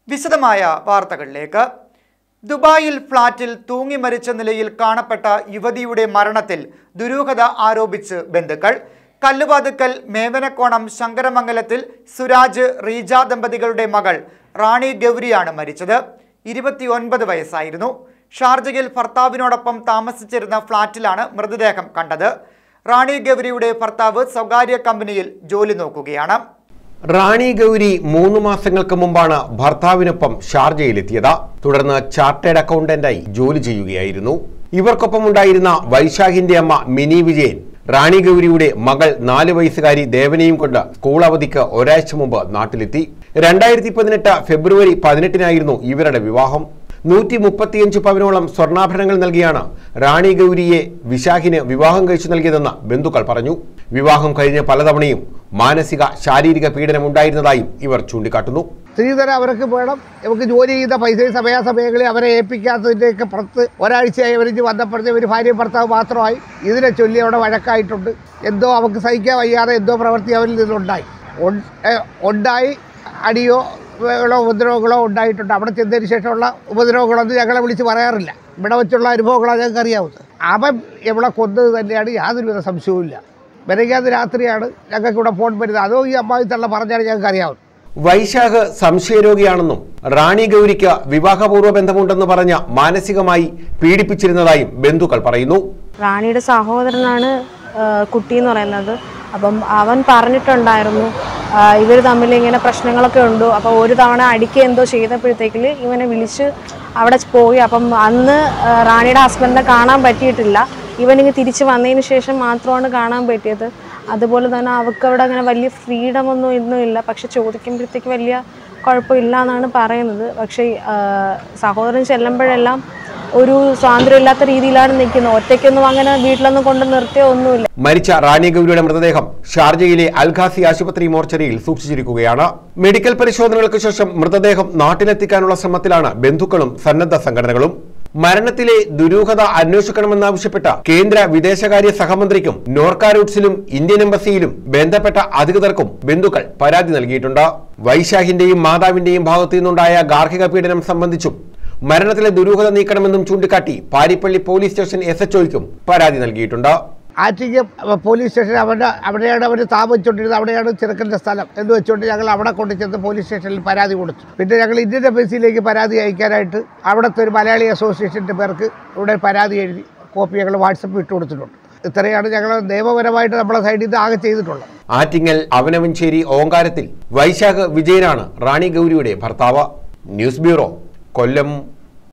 വിശദമായ വാർത്തകളിലേക്ക് ദുബായിൽ ഫ്ളാറ്റിൽ തൂങ്ങി മരിച്ച നിലയിൽ കാണപ്പെട്ട യുവതിയുടെ മരണത്തിൽ ദുരൂഹത ആരോപിച്ച് ബന്ധുക്കൾ കല്ലുവാതുക്കൽ മേവനക്കോണം ശങ്കരമംഗലത്തിൽ സുരാജ് റീജ ദമ്പതികളുടെ മകൾ റാണി ഗൗരിയാണ് മരിച്ചത് ഇരുപത്തിയൊൻപത് വയസ്സായിരുന്നു ഷാർജയിൽ ഭർത്താവിനോടൊപ്പം താമസിച്ചിരുന്ന ഫ്ളാറ്റിലാണ് മൃതദേഹം കണ്ടത് റാണി ഗൗരിയുടെ ഭർത്താവ് സ്വകാര്യ കമ്പനിയിൽ ജോലി നോക്കുകയാണ് റാണി ഗൗരി മൂന്ന് മാസങ്ങൾക്ക് മുമ്പാണ് ഭർത്താവിനൊപ്പം ഷാർജയിലെത്തിയത് തുടർന്ന് ചാർട്ടേഡ് അക്കൗണ്ടന്റായി ജോലി ചെയ്യുകയായിരുന്നു ഇവർക്കൊപ്പം ഉണ്ടായിരുന്ന വൈശാഖിന്റെ അമ്മ മിനി വിജയൻ റാണി ഗൗരിയുടെ മകൾ നാല് വയസ്സുകാരി ദേവനെയും കൊണ്ട് സ്കൂൾ അവധിക്ക് ഒരാഴ്ച മുമ്പ് നാട്ടിലെത്തി രണ്ടായിരത്തി പതിനെട്ട് ഫെബ്രുവരി പതിനെട്ടിനായിരുന്നു ഇവരുടെ വിവാഹം നൂറ്റി മുപ്പത്തിയഞ്ച് പവനോളം സ്വർണ്ണാഭരണങ്ങൾ നൽകിയാണ് റാണി ഗൗരിയെ വിശാഖിന് വിവാഹം കഴിച്ചു നൽകിയതെന്ന് ബന്ധുക്കൾ പറഞ്ഞു വിവാഹം കഴിഞ്ഞ പലതവണയും മാനസിക ശാരീരിക പീഡനം ഉണ്ടായിരുന്നതായും ഇവർ ചൂണ്ടിക്കാട്ടുന്നു സ്ത്രീധരം അവർക്ക് വേണം ഇവർക്ക് ജോലി ചെയ്ത പൈസയും സമയാസമയങ്ങളിൽ അവരെ ഏൽപ്പിക്കാത്തതിൻ്റെയൊക്കെ പുറത്ത് ഒരാഴ്ചയായി അവരിഞ്ഞ് വന്നപ്പോഴത്തെ ഒരു ഭാര്യയും ഭർത്താവ് മാത്രമായി ഇതിനെ ചൊല്ലി അവിടെ വഴക്കായിട്ടുണ്ട് എന്തോ അവർക്ക് സഹിക്കാൻ വയ്യാതെ എന്തോ പ്രവൃത്തി അവരിൽ നിന്നുണ്ടായി ഉൺ- ഏ, ഉണ്ടായി അടിയോ കളോ ഉപദ്രവങ്ങളോ ഉണ്ടായിട്ടുണ്ട് അവിടെ ചെന്നതിന് ശേഷമുള്ള ഉപദ്രവങ്ങളൊന്നും ഞങ്ങളെ വിളിച്ച് പറയാറില്ല ഇവിടെ വെച്ചുള്ള അനുഭവങ്ങളാണ് ഞങ്ങൾക്ക് അറിയാവുന്നത് അവൻ എവിടെ കൊന്നത് തന്നെയാണ് യാതൊരുവിധ സംശയവുമില്ല മെനകാതെ രാത്രിയാണ് ഞങ്ങൾക്ക് ഇവിടെ ഫോൺ വരുന്നത് അതോ ഈ അമ്മായി തള്ള പറഞ്ഞാണ് ഞങ്ങൾക്ക് അറിയാവുന്നത് വൈശാഖ് സംശയരോഗിയാണെന്നും റാണി ഗൗരിക്ക് വിവാഹപൂർവ്വ ബന്ധമുണ്ടെന്ന് പറഞ്ഞ മാനസികമായി പീഡിപ്പിച്ചിരുന്നതായും ബന്ധുക്കൾ പറയുന്നു റാണിയുടെ സഹോദരനാണ് ആ, കുട്ടി എന്ന് പറയുന്നത് അപ്പം അവൻ പറഞ്ഞിട്ടുണ്ടായിരുന്നു ഇവർ തമ്മിൽ ഇങ്ങനെ പ്രശ്നങ്ങളൊക്കെ ഉണ്ട് അപ്പോൾ ഒരു തവണ അടിക്കുക എന്തോ ചെയ്തപ്പോഴത്തേക്കിൽ ഇവനെ വിളിച്ച് അവിടെ പോയി അപ്പം അന്ന് ആ, റാണിയുടെ ഹസ്ബൻഡിനെ കാണാൻ പറ്റിയിട്ടില്ല ഇവനിങ്ങ് തിരിച്ച് വന്നതിന് ശേഷം മാത്രമാണ് കാണാൻ പറ്റിയത് അതുപോലെ തന്നെ അവർക്ക് അവിടെ അങ്ങനെ വലിയ ഫ്രീഡം ഒന്നും ഇന്നും ഇല്ല പക്ഷെ ചോദിക്കുമ്പോഴത്തേക്ക് വലിയ കുഴപ്പമില്ല എന്നാണ് പറയുന്നത് പക്ഷേ ആ, സഹോദരൻ ചെല്ലുമ്പോഴെല്ലാം ഒരു സ്വാതന്ത്ര്യമില്ലാത്ത രീതിയിലാണ് നിൽക്കുന്നത് ഒറ്റയ്ക്കൊന്നും അങ്ങനെ വീട്ടിലൊന്നും കൊണ്ട് നിർത്തിയോ ഒന്നുമില്ല മരിച്ച റാണി ഗൗരിയുടെ മൃതദേഹം ഷാർജയിലെ അൽഖാസി ആശുപത്രി മോർച്ചറിയിൽ സൂക്ഷിച്ചിരിക്കുകയാണ് മെഡിക്കൽ പരിശോധനകൾക്ക് ശേഷം മൃതദേഹം നാട്ടിലെത്തിക്കാനുള്ള ശ്രമത്തിലാണ് ബന്ധുക്കളും സന്നദ്ധ സംഘടനകളും മരണത്തിലെ ദുരൂഹത അന്വേഷിക്കണമെന്നാവശ്യപ്പെട്ട കേന്ദ്ര വിദേശകാര്യ സഹമന്ത്രിക്കും നോർക്ക റൂട്ട്സിലും ഇന്ത്യൻ എംബസിയിലും ബന്ധപ്പെട്ട അധികൃതർക്കും ബന്ധുക്കൾ പരാതി നൽകിയിട്ടുണ്ട് വൈശാഖിന്റെയും മാതാവിന്റെയും ഭാഗത്തു നിന്നുണ്ടായ ഗാർഹിക പീഡനം സംബന്ധിച്ചും മരണത്തിലെ ദുരൂഹത നീക്കണമെന്നും ചൂണ്ടിക്കാട്ടി പാരിപ്പള്ളി പോലീസ് സ്റ്റേഷൻ എസ് എച്ച്ഒയ്ക്കും പരാതി നൽകിയിട്ടുണ്ട് ആറ്റിങ്ങ പോലീസ് സ്റ്റേഷൻ അവരുടെ അവിടെയാണ് അവർ താമസിച്ചുകൊണ്ടിരുന്നത് അവിടെയാണ് ചെറുക്കൻ്റെ സ്ഥലം എന്ന് വെച്ചുകൊണ്ട് ഞങ്ങൾ അവിടെ കൊണ്ട് ചെന്ന് പോലീസ് സ്റ്റേഷനിൽ പരാതി കൊടുത്തു പിന്നെ ഞങ്ങൾ ഇന്ത്യൻ എംബസിയിലേക്ക് പരാതി അയക്കാനായിട്ട് അവിടുത്തെ ഒരു മലയാളി അസോസിയേഷൻ്റെ പേർക്ക് ഇവിടെ പരാതി എഴുതി കോപ്പി ഞങ്ങൾ വാട്സപ്പ് ഇട്ട് കൊടുത്തിട്ടുണ്ട് ഇത്രയാണ് ഞങ്ങൾ നിയമപരമായിട്ട് നമ്മളെ സൈഡിൽ നിന്ന് ആകെ ചെയ്തിട്ടുള്ളത് ആറ്റിങ്ങൽ അവനവഞ്ചേരി ഓങ്കാരത്തിൽ വൈശാഖ് വിജയനാണ് റാണി ഗൗരിയുടെ ഭർത്താവ് ന്യൂസ് ബ്യൂറോ കൊല്ലം